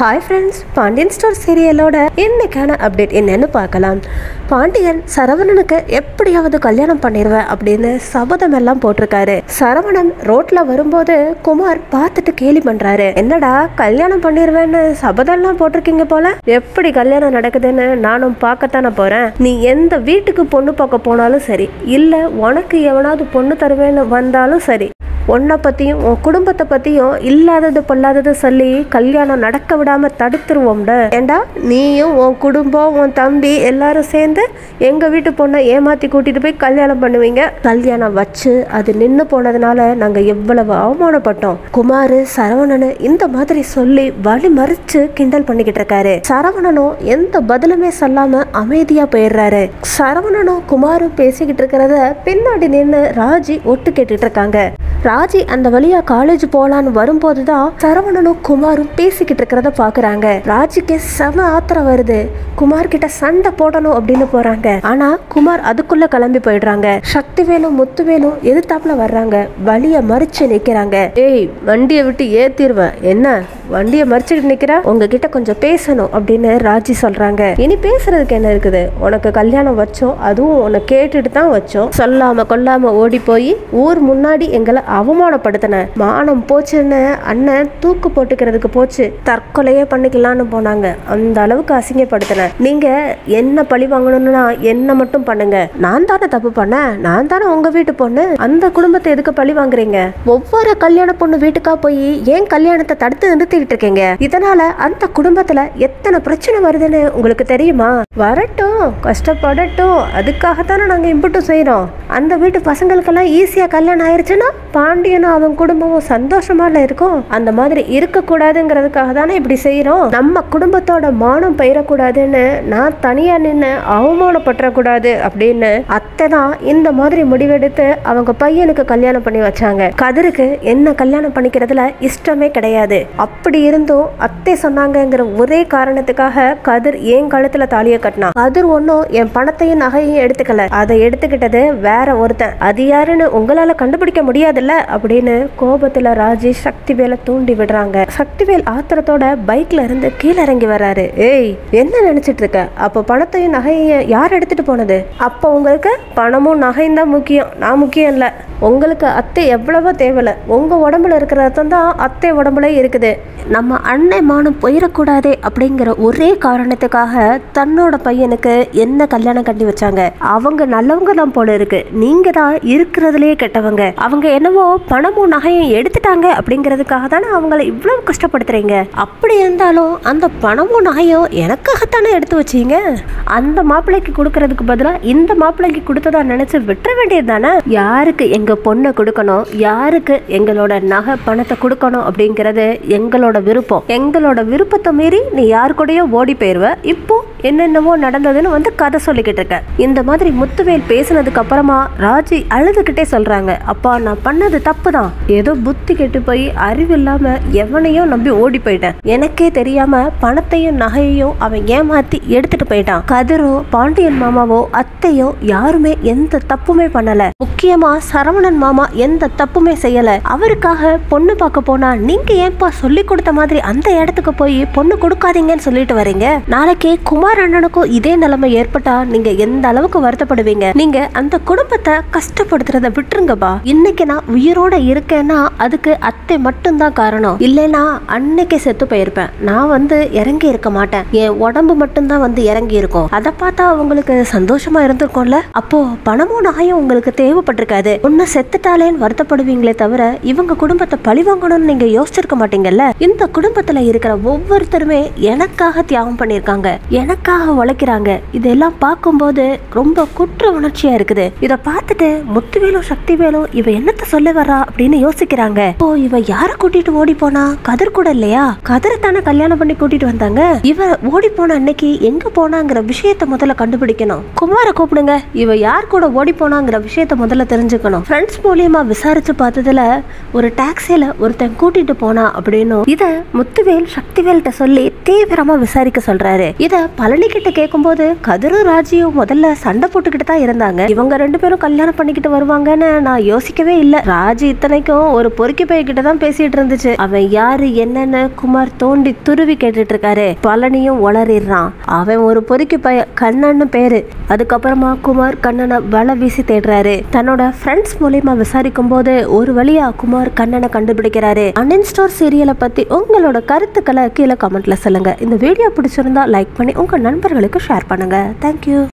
hi friends Pandian store சீரியலோட இன்னைக்கான update என்னன்னு பார்க்கலாம் பாண்டியன் சரவணனுக்கு எப்படியாவது கல்யாணம் பண்ணிடுவேன் அப்படின்னு சபதம் எல்லாம் போட்டிருக்காரு சரவணன் ரோட்ல வரும்போது குமார் பார்த்துட்டு கேலி பண்றாரு என்னடா கல்யாணம் பண்ணிடுவேன்னு சபதம் எல்லாம் போட்டிருக்கீங்க போல எப்படி கல்யாணம் நடக்குதுன்னு நானும் பார்க்கத்தானே போறேன் நீ எந்த வீட்டுக்கு பொண்ணு பார்க்க போனாலும் சரி இல்ல உனக்கு எவனாவது பொண்ணு தருவேன்னு வந்தாலும் சரி உன்னை பற்றியும் உன் குடும்பத்தை பற்றியும் இல்லாதது பொல்லாதது சொல்லி கல்யாணம் நடக்க விடாமல் தடுத்துருவோம்ட ஏண்டா நீயும் உன் குடும்பம் உன் தம்பி எல்லாரும் சேர்ந்து எங்கள் வீட்டு பொண்ணை ஏமாற்றி கூட்டிகிட்டு போய் கல்யாணம் பண்ணுவீங்க கல்யாணம் வச்சு அது நின்று போனதுனால நாங்கள் எவ்வளவு அவமானப்பட்டோம் குமார் சரவணனு இந்த மாதிரி சொல்லி வழி மறிச்சு கிண்டல் பண்ணிக்கிட்டு இருக்காரு சரவணனும் எந்த பதிலுமே சொல்லாம அமைதியா போயிடுறாரு சரவணனும் குமாரும் பேசிக்கிட்டு இருக்கிறத பின்னாடி நின்று ராஜி ஒட்டு கேட்டுட்டு இருக்காங்க ராஜி அந்த வழியா காலேஜ் போலான்னு வரும்போது தான் சரவணனும் குமாரும் பேசிக்கிட்டு இருக்கிறத பாக்குறாங்க ராஜிக்கு செம ஆத்திரம் வருது குமார் கிட்ட சண்டை போடணும் அப்படின்னு போறாங்க ஆனா குமார் அதுக்குள்ள கிளம்பி போயிடுறாங்க சக்திவேலும் முத்துவேலும் எதிர்த்தாப்புல வர்றாங்க வழிய மறிச்சு நிக்கிறாங்க ஏய் வண்டியை விட்டு ஏத்திருவேன் என்ன வண்டியை மறிச்சுக்கிட்டு நிக்கிற உங்ககிட்ட கொஞ்சம் பேசணும் அப்படின்னு ராஜி சொல்றாங்க இனி பேசுறதுக்கு என்ன இருக்குது உனக்கு கல்யாணம் வச்சோம் அதுவும் உன்னை கேட்டுட்டு தான் வச்சோம் சொல்லாம கொல்லாம ஓடி போய் ஊர் முன்னாடி எங்களை அவமானப்படுத்தின மானம் போச்சுன்னு அண்ணன் தூக்கு போட்டுக்கிறதுக்கு போச்சு தற்கொலையே பண்ணிக்கலாம்னு போனாங்க அந்த அளவுக்கு அசிங்கப்படுத்தின நீங்க என்ன பழி வாங்கணும்னா என்ன மட்டும் பண்ணுங்க நான் தானே தப்பு பண்ணேன் நான் தானே உங்க வீட்டு பொண்ணு அந்த குடும்பத்தை எதுக்கு பழி வாங்குறீங்க ஒவ்வொரு கல்யாண பொண்ணு வீட்டுக்கா போய் ஏன் கல்யாணத்தை தடுத்து நிறுத்திக்கிட்டு இருக்கீங்க இதனால அந்த குடும்பத்துல எத்தனை பிரச்சனை வருதுன்னு உங்களுக்கு தெரியுமா வரட்டும் கஷ்டப்படட்டும் அதுக்காகத்தானே நாங்க இம்புட்டும் செய்றோம் அந்த வீட்டு பசங்களுக்கெல்லாம் ஈஸியா கல்யாணம் ஆயிருச்சுன்னா பாண்டியனும் அவன் குடும்பமும் சந்தோஷமால இருக்கும் அந்த மாதிரி இருக்கக்கூடாதுங்கிறதுக்காக தானே இப்படி செய்றோம் நம்ம குடும்பத்தோட மானம் பயிரக்கூடாதுன்னு நான் தனியா நின்று அவமானப்பட்டுறக்கூடாது அப்படின்னு அத்தை தான் இந்த மாதிரி முடிவெடுத்து அவங்க பையனுக்கு கல்யாணம் பண்ணி வச்சாங்க கதிருக்கு என்ன கல்யாணம் பண்ணிக்கிறதுல இஷ்டமே கிடையாது அப்படி இருந்தும் அத்தை சொன்னாங்கங்கிற ஒரே காரணத்துக்காக கதிர் என் கழுத்துல தாலியை கட்டினான் கதிர் ஒன்றும் என் பணத்தையும் நகையும் எடுத்துக்கல அதை எடுத்துக்கிட்டது வேற ஒருத்தன் அது யாருன்னு உங்களால கண்டுபிடிக்க முடியாதுல்ல அப்படின்னு கோபத்துல ராஜி சக்திவேலை தூண்டி விடுறாங்க சக்திவேல் ஆத்திரத்தோட பைக்ல இருந்து கீழே இறங்கி வர்றாரு ஏய் என்ன நினைச்சிட்டு இருக்க அப்போ பணத்தையும் நகையும் யார் எடுத்துட்டு போனது அப்போ உங்களுக்கு பணமும் நகையும் தான் முக்கியம் நான் முக்கியம் இல்லை உங்களுக்கு அத்தை எவ்வளவோ தேவையில்ல உங்க உடம்புல இருக்கிற ரத்தம் தான் அத்தை உடம்புல இருக்குது நம்ம அன்னை மானம் போயிடக்கூடாதே அப்படிங்கிற ஒரே காரணத்துக்காக தன்னோட பையனுக்கு என்ன கல்யாணம் கட்டி வச்சாங்க அவங்க நல்லவங்க தான் போல இருக்கு நீங்க தான் இருக்கிறதுலயே கெட்டவங்க அவங்க என்னவோ பணமும் நகையும் எடுத்துட்டாங்க அப்படிங்கிறதுக்காக தானே அவங்கள இவ்வளவு கஷ்டப்படுத்துறீங்க அப்படி இருந்தாலும் அந்த பணமும் நகையும் எனக்காகத்தானே எடுத்து வச்சீங்க அந்த மாப்பிள்ளைக்கு கொடுக்கறதுக்கு பதிலாக இந்த மாப்பிள்ளைக்கு கொடுத்ததா நினைச்சு விட்டுற வேண்டியது தானே யாருக்கு எங்க பொண்ணை கொடுக்கணும் யாருக்கு எங்களோட நகை பணத்தை கொடுக்கணும் அப்படிங்கிறது எங்களோட விருப்பம் எங்களோட விருப்பத்தை மீறி நீ யார் கூடயோ ஓடி போயிருவ இப்போ என்னென்னவோ நடந்ததுன்னு வந்து கதை சொல்லிக்கிட்டு இருக்க இந்த மாதிரி முத்துவேல் பேசினதுக்கு அப்புறமா ராஜி அழுதுகிட்டே சொல்றாங்க அப்பா நான் பண்ணது தப்பு தான் ஏதோ புத்தி கெட்டு போய் அறிவு இல்லாம எவனையோ நம்பி ஓடி போயிட்டேன் எனக்கே தெரியாம பணத்தையும் நகையையும் அவன் ஏமாத்தி எடுத்துட்டு போயிட்டான் கதிரோ பாண்டியன் மாமாவோ அத்தையோ யாருமே எந்த தப்புமே பண்ணல முக்கியமா சரவணன் மாமா எந்த தப்புமே செய்யல அவருக்காக பொண்ணு பார்க்க போனா நீங்க ஏன்பா சொல்லி கொடுத்த மாதிரி அந்த இடத்துக்கு போய் பொண்ணு கொடுக்காதீங்கன்னு சொல்லிட்டு வரீங்க நாளைக்கு குமார் அண்ணனுக்கும் இதே நிலைமை ஏற்பட்டா நீங்க எந்த அளவுக்கு வருத்தப்படுவீங்க நீங்க அந்த குடும்பத்தை கஷ்டப்படுத்துறத விட்டுருங்கப்பா இன்னைக்கு நான் உயிரோட இருக்கேன்னா அதுக்கு அத்தை மட்டும்தான் காரணம் இல்லைன்னா அன்னைக்கு செத்து போயிருப்பேன் நான் வந்து இறங்கி இருக்க மாட்டேன் என் உடம்பு மட்டும்தான் வந்து இறங்கி இருக்கும் அதை பார்த்தா உங்களுக்கு சந்தோஷமா இருந்திருக்கும்ல அப்போ பணமும் நகையும் உங்களுக்கு தேவைப்பட்டிருக்காது ஒன்னு செத்துட்டாலேன்னு வருத்தப்படுவீங்களே தவிர இவங்க குடும்பத்தை பழி வாங்கணும்னு நீங்க யோசிச்சிருக்க மாட்டீங்கல்ல இந்த குடும்பத்துல இருக்கிற ஒவ்வொருத்தருமே எனக்காக தியாகம் பண்ணியிருக்காங்க எனக்காக உழைக்கிறாங்க இதெல்லாம் பார்க்கும்போது ரொம்ப குற்ற உணர்ச்சியா இருக்குது இத பார்த்துட்டு முத்துவேலும் சக்திவேலும் இவ என்னத்த சொல்ல வரா அப்படின்னு யோசிக்கிறாங்க ஓ இவ யார கூட்டிட்டு ஓடி போனா கதிர் கூட இல்லையா கதிரை தானே கல்யாணம் பண்ணி கூட்டிட்டு வந்தாங்க இவ ஓடி போன அன்னைக்கு எங்க போனாங்கிற விஷயத்த முதல்ல கண்டுபிடிக்கணும் குமார கூப்பிடுங்க இவ யார் கூட ஓடி போனாங்கிற விஷயத்த முதல்ல தெரிஞ்சுக்கணும் ஃப்ரெண்ட்ஸ் மூலியமா விசாரிச்சு பார்த்ததுல ஒரு டாக்ஸில ஒருத்தன் கூட்டிட்டு போனா அப்படின்னு இத முத்துவேல் சக்திவேல்கிட்ட சொல்லி தீவிரமா விசாரிக்க சொல்றாரு இத பல பழனி கிட்ட கேட்கும்போது கதிரும் ராஜியும் முதல்ல சண்டை போட்டுக்கிட்டு தான் இருந்தாங்க இவங்க ரெண்டு பேரும் கல்யாணம் பண்ணிக்கிட்டு வருவாங்கன்னு நான் யோசிக்கவே இல்ல ராஜி இத்தனைக்கும் ஒரு பொறுக்கி பைய கிட்ட தான் பேசிட்டு இருந்துச்சு அவன் யாரு என்னன்னு குமார் தோண்டி துருவி கேட்டுட்டு இருக்காரு பழனியும் உளறிடுறான் அவன் ஒரு பொறுக்கி பைய கண்ணன்னு பேரு அதுக்கப்புறமா குமார் கண்ணனை வலை வீசி தேடுறாரு தன்னோட ஃப்ரெண்ட்ஸ் மூலியமா விசாரிக்கும் போது ஒரு வழியா குமார் கண்ணனை கண்டுபிடிக்கிறாரு அன்இன்ஸ்டோர் சீரியலை பத்தி உங்களோட கருத்துக்களை கீழே கமெண்ட்ல சொல்லுங்க இந்த வீடியோ பிடிச்சிருந்தா லைக் பண்ணி உங்க நண்பர்களுக்கு ஷேர் பண்ணுங்க தேங்க்யூ